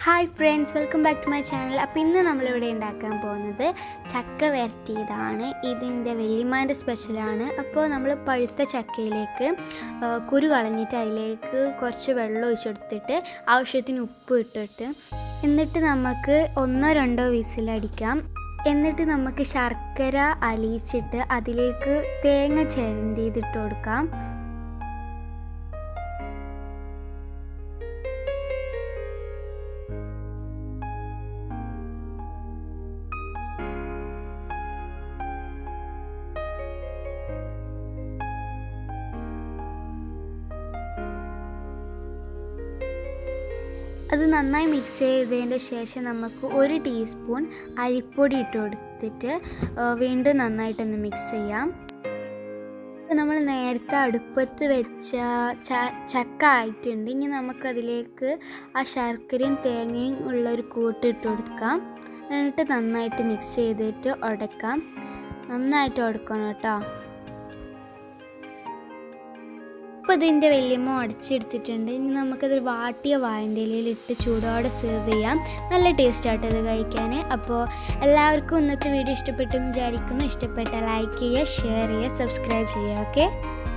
hi friends welcome back to my channel അപ്പോൾ ഇന്ന് നമ്മളിവിടെ ഉണ്ടാക്കാൻ പോകുന്നത് ചക്ക വരട്ടിയതാണ് ഇതിൻ്റെ വെല്ലിമാൻ്റെ സ്പെഷ്യലാണ് അപ്പോൾ നമ്മൾ പഴുത്ത ചക്കയിലേക്ക് ആ, കുരു കളഞ്ഞിട്ട് അതിലേക്ക് കുറച്ച് വെള്ളം ഒഴിച്ചെടുത്തിട്ട് ആവശ്യത്തിന് ഉപ്പ് ഇട്ടിട്ട് എന്നിട്ട് നമുക്ക് ഒന്നോ രണ്ടോ വിസിലടിക്കാം എന്നിട്ട് നമുക്ക് ശർക്കര അലിയിച്ചിട്ട് അതിലേക്ക് തേങ്ങ ചിരണ്ടിയതിട്ട് കൊടുക്കാം അത് നന്നായി മിക്സ് ചെയ്തതിൻ്റെ ശേഷം നമുക്ക് ഒരു ടീസ്പൂൺ അരിപ്പൊടി ഇട്ട് കൊടുത്തിട്ട് ആ, വീണ്ടും നന്നായിട്ടൊന്ന് മിക്സ് ചെയ്യാം ഇപ്പം നമ്മൾ നേരത്തെ അടുപ്പത്ത് വെച്ച ച- ചക്ക ആയിട്ടുണ്ട് ഇനി നമുക്കതിലേക്ക് ആ ശർക്കരയും തേങ്ങയും ഉള്ളൊരു കൂട്ട് ഇട്ട് കൊടുക്കാം എന്നിട്ട് നന്നായിട്ട് മിക്സ് ചെയ്തിട്ട് ഉടക്കാം നന്നായിട്ട് ഉടക്കണം കേട്ടോ ഇപ്പോൾ ഇതിൻ്റെ വല്യമ്മ ഉടച്ചെടുത്തിട്ടുണ്ട് ഇനി നമുക്കത് വാട്ടിയ വാഴൻ്റെ ഇലയിൽ ഇട്ട് ചൂടോടെ സെർവ് ചെയ്യാം നല്ല ടേസ്റ്റ് ആയിട്ട് ഇത് കഴിക്കാൻ അപ്പോൾ എല്ലാവർക്കും ഇന്നത്തെ വീഡിയോ ഇഷ്ടപ്പെട്ടെന്ന് വിചാരിക്കുന്നു ഇഷ്ടപ്പെട്ടാൽ ലൈക്ക് ചെയ്യുക ഷെയർ ചെയ്യുക സബ്സ്ക്രൈബ് ചെയ്യുക ഓക്കെ